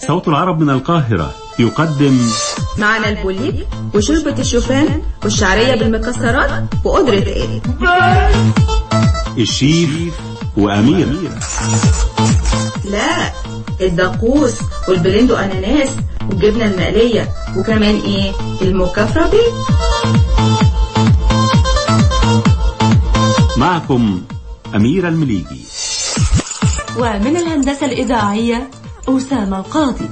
صوت العرب من القاهرة يقدم معنا البوليب وشوربة الشوفان والشعرية بالمكسرات وقدرة ايه الشيف وأمير لا الدقوس والبرندو اناناس والجبنة المقلية وكمان ايه المكافرة بيه معكم أمير المليجي ومن الهندسة الإذاعية أسامة القاضي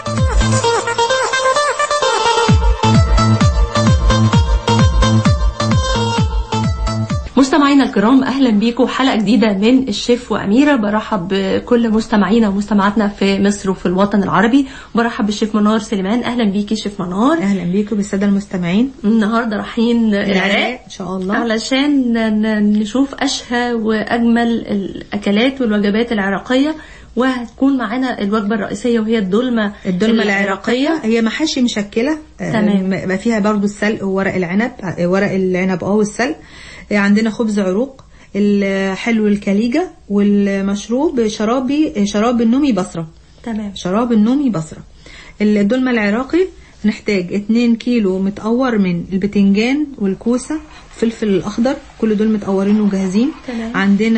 مستمعينا الكرام اهلا بيكم حلقه جديده من الشيف واميره برحب بكل مستمعينا ومستمعاتنا في مصر وفي الوطن العربي برحب بالشيف منار سليمان اهلا بيكي شيف منار اهلا بيكم بالساده المستمعين النهارده رايحين العراق ان شاء الله علشان ن- نشوف اشهى واجمل الاكلات والوجبات العراقيه وهتكون معانا الوجبه الرئيسيه وهي الدولمه الدولمه العراقيه هي محاشي مشكله آه، تمام. بقى فيها برضو السلق وورق العنب آه، ورق العنب اه والسلق آه، عندنا خبز عروق الحلو الكليجة والمشروب شرابي آه، شراب النومي بصرة تمام شراب النومي بصرة الدولمة العراقي نحتاج 2 كيلو متقور من البتنجان والكوسة والفلفل الأخضر كل دول متقورين وجاهزين تمام.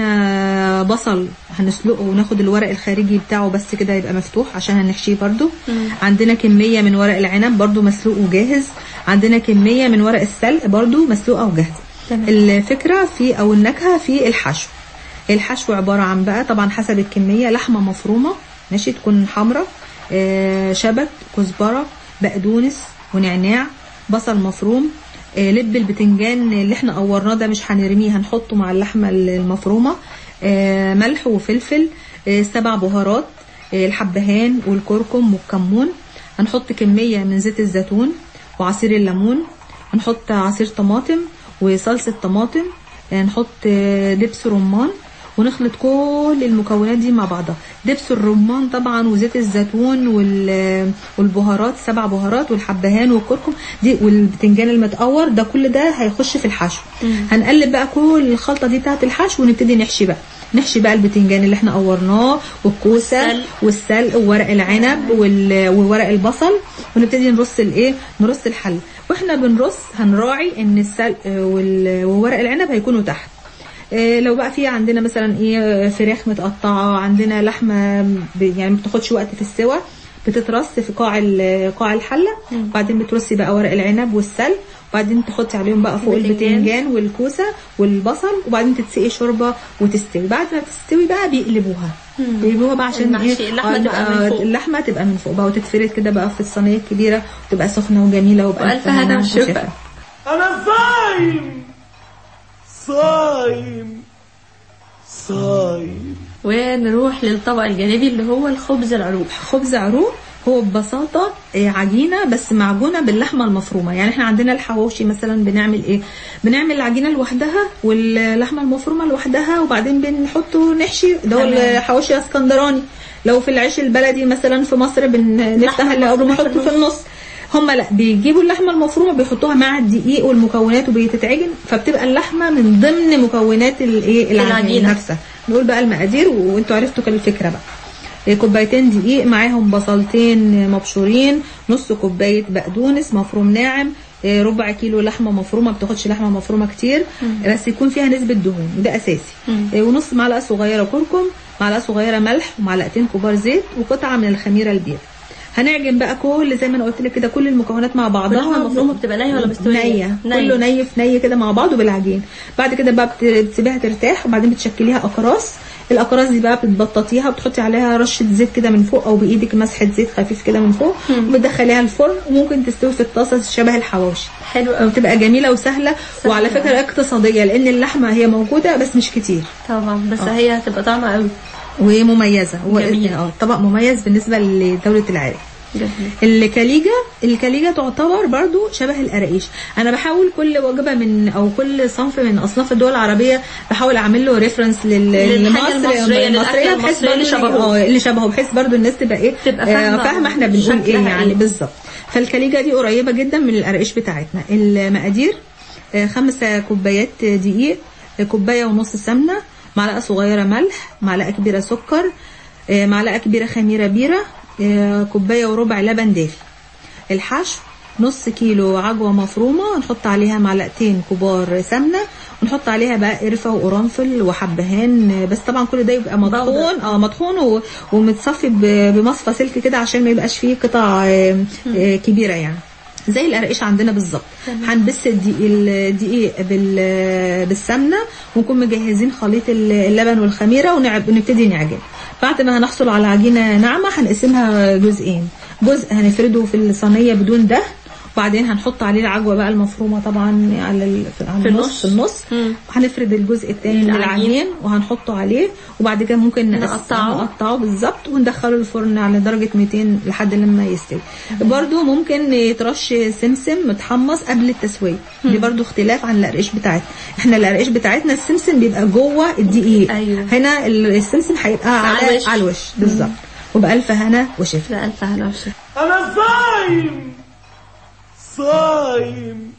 عندنا بصل هنسلقه وناخد الورق الخارجي بتاعه بس كده يبقى مفتوح عشان هنحشيه برضو عندنا كمية من ورق العنب برضو مسلوق وجاهز عندنا كمية من ورق السلق برضو مسلوقة وجاهزة تمام. الفكرة في أو النكهة في الحشو الحشو عبارة عن بقى طبعا حسب الكمية لحمة مفرومة ماشي تكون حمراء آه، شبت كزبرة بقدونس ونعناع بصل مفروم آه، لب البتنجان اللي احنا قورناه ده مش هنرميه هنحطه مع اللحمة المفرومة آه، ملح وفلفل آه، سبع بهارات آه، الحبهان والكركم والكمون هنحط كمية من زيت الزيتون وعصير الليمون هنحط عصير طماطم وصلصة طماطم آه، نحط آه، دبس رمان ونخلط كل المكونات دي مع بعضها دبس الرمان طبعا وزيت الزيتون وال- والبهارات سبع بهارات والحبهان والكركم دي والبتنجان المتقور ده كل ده هيخش في الحشو هنقلب بقى كل الخلطه دي بتاعت الحشو ونبتدي نحشي بقى نحشي بقى البتنجان اللي احنا قورناه والكوسه والسلق. والسلق وورق العنب وال- وورق البصل ونبتدي نرص الايه نرص الحل واحنا بنرص هنراعي ان السلق وال- وورق العنب هيكونوا تحت إيه لو بقى في عندنا مثلا ايه فراخ متقطعه عندنا لحمه ب- يعني ما بتاخدش وقت في السوى بتترص في قاع ال- قاع الحله وبعدين بترصي بقى ورق العنب والسلق وبعدين تحطي عليهم بقى فوق البتنجان. البتنجان والكوسه والبصل وبعدين تتسقي شوربه وتستوي بعد ما تستوي بقى بيقلبوها بيقلبوها بقى عشان المحشي، اللحمة آه، تبقى من آه، فوق. اللحمه تبقى من فوق بقى وتتفرد كده بقى في الصينيه الكبيره وتبقى سخنه وجميله وبألف والف هنا هنا وشفا وشفا. أنا صايم صايم صايم ونروح للطبق الجانبي اللي هو الخبز العروق خبز عروق هو ببساطة آه، عجينة بس معجونة باللحمة المفرومة يعني احنا عندنا الحواوشي مثلا بنعمل ايه بنعمل العجينة لوحدها واللحمة المفرومة لوحدها وبعدين بنحطه نحشي ده هو تمام. الحواوشي اسكندراني لو في العيش البلدي مثلا في مصر بنفتح لحمة الأول مفرومة في ونحطه في النص هما لا بيجيبوا اللحمة المفرومة بيحطوها مع الدقيق والمكونات وبتتعجن فبتبقى اللحمة من ضمن مكونات الايه العجينة. العجينة نفسها نقول بقى المقادير وانتوا عرفتوا كل الفكرة بقى إيه، كوبايتين دقيق معاهم بصلتين مبشورين نص كوباية بقدونس مفروم ناعم إيه، ربع كيلو لحمة مفرومة ما بتاخدش لحمة مفرومة كتير بس يكون فيها نسبة دهون وده أساسي إيه، ونص معلقة صغيرة كركم معلقة صغيرة ملح ومعلقتين كبار زيت وقطعة من الخميرة البيض هنعجن بقى كل زي ما انا قلت لك كده كل المكونات مع بعضها اللحمة المفرومة بتبقى نية ولا مستوية؟ نية نية. كله ني في ني كده مع بعض وبالعجين بعد كده بقى بت- بتسيبيها ترتاح وبعدين بتشكليها اقراص الاقراص دي بقى بتبططيها وبتحطي عليها رشه زيت كده من فوق او بايدك مسحه زيت خفيف كده من فوق وبتدخليها الفرن وممكن تستوي في الطاسه شبه الحواوشي حلو قوي وبتبقى جميله وسهله وعلى فكره اقتصاديه لان اللحمه هي موجوده بس مش كتير طبعا بس هي هتبقى طعمها قوي ومميزه هو جميل. اه طبق مميز بالنسبه لدوله العراق جميل الكليجة الكليجة تعتبر برضو شبه القراقيش انا بحاول كل وجبة من او كل صنف من اصناف الدول العربية بحاول اعمل له ريفرنس للحاجة المصرية، للأكلة بحيث المصرية اللي برضو شبهه. اه اللي شبهه بحيث برضو الناس تبقى ايه تبقى آه، فاهمة فاهمة احنا بنقول ايه شكلها يعني إيه. بالظبط فالكليجة دي قريبة جدا من القراقيش بتاعتنا المقادير آه، خمسة كوبايات دقيق آه، كوباية ونص سمنة معلقة صغيرة ملح معلقة كبيرة سكر آه، معلقة كبيرة خميرة بيرة آه، كوبايه وربع لبن دافي الحشو نص كيلو عجوه مفرومه نحط عليها معلقتين كبار سمنه ونحط عليها بقى قرفه وقرنفل وحبهان آه، بس طبعا كل ده يبقى مطحون اه مطحون و- ومتصفي ب- بمصفى سلك كده عشان ما يبقاش فيه قطع آه، آه، كبيره يعني زي القرقيش عندنا بالظبط هنبس الدقيق الدقيق بال- بالسمنه ونكون مجهزين خليط اللبن والخميره ونعب- ونبتدي نعجن بعد ما هنحصل على عجينه ناعمه هنقسمها جزئين جزء هنفرده في الصينيه بدون دهن وبعدين هنحط عليه العجوه بقى المفرومه طبعا على ال- في على في النص النص. في النص مم. وهنفرد الجزء الثاني من العجين. العجين وهنحطه عليه وبعد كده ممكن نقص- نقطعه. نقطعه بالظبط وندخله الفرن على درجه 200 لحد لما يستوي برضو ممكن يترش سمسم متحمص قبل التسويه دي برضو اختلاف عن القرقش بتاعتنا احنا القرقش بتاعتنا السمسم بيبقى جوه الدقيق أيوة. هنا السمسم هيبقى على على الوش. على الوش بالظبط وبألف هنا وشفا لا الف هلا وشفا انا صايم صايم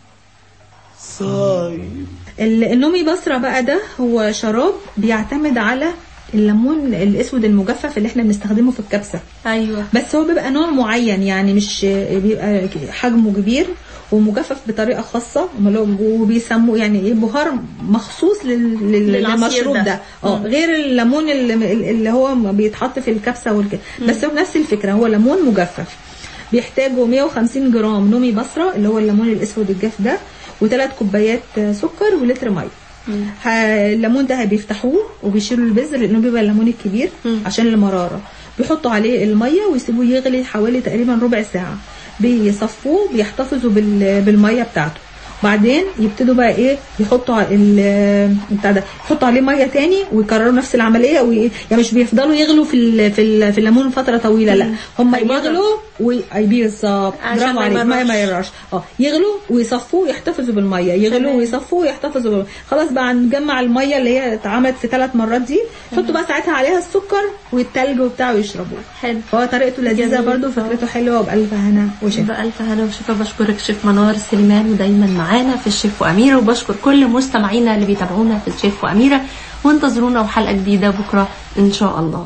صايم ال- النومي بصرة بقى ده هو شراب بيعتمد على الليمون الاسود المجفف اللي احنا بنستخدمه في الكبسه ايوه بس هو بيبقى نوع معين يعني مش بيبقى حجمه كبير ومجفف بطريقه خاصه وبيسموه يعني ايه بهار مخصوص لل- لل- للعصير للمشروب ده. ده اه غير الليمون اللي اللي هو بيتحط في الكبسه والك... بس هو نفس الفكره هو ليمون مجفف بيحتاجوا 150 جرام نومي بصره اللي هو الليمون الاسود الجاف ده وثلاث كوبايات سكر ولتر ميه ه- الليمون ده بيفتحوه وبيشيلوا البذر لانه بيبقى الليمون الكبير عشان المراره بيحطوا عليه الميه ويسيبوه يغلي حوالي تقريبا ربع ساعه بيصفوه بيحتفظوا بال- بالميه بتاعته بعدين يبتدوا بقى ايه يحطوا على ال- بتاع ده يحطوا عليه ميه تاني ويكرروا نفس العمليه وي... يعني مش بيفضلوا يغلوا في ال... في, ال... في الليمون فتره طويله لا هم هيبرد. يغلوا وي... بالظبط عشان برافو ما عليك ما يمررش. ما يرش اه يغلوا ويصفوه ويحتفظوا بالميه يغلوا تمام. ويصفوه ويحتفظوا بالميه خلاص بقى نجمع الميه اللي هي اتعملت في ثلاث مرات دي يحطوا بقى ساعتها عليها السكر والتلج وبتاع ويشربوه حلو هو طريقته لذيذه جميل. برضو فكرته حلوه وبألف هنا وشفا بألف هلا وشفا بشكرك شيف منار سليمان ودايما معانا في الشيف وأميرة وبشكر كل مستمعينا اللي بيتابعونا في الشيف وأميرة وانتظرونا وحلقة جديدة بكرة إن شاء الله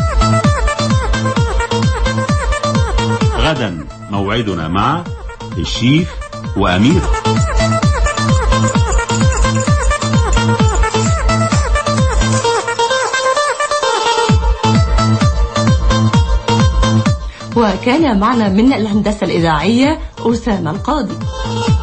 غدا موعدنا مع الشيف وأميرة وكان معنا من الهندسة الإذاعية أسامة القاضي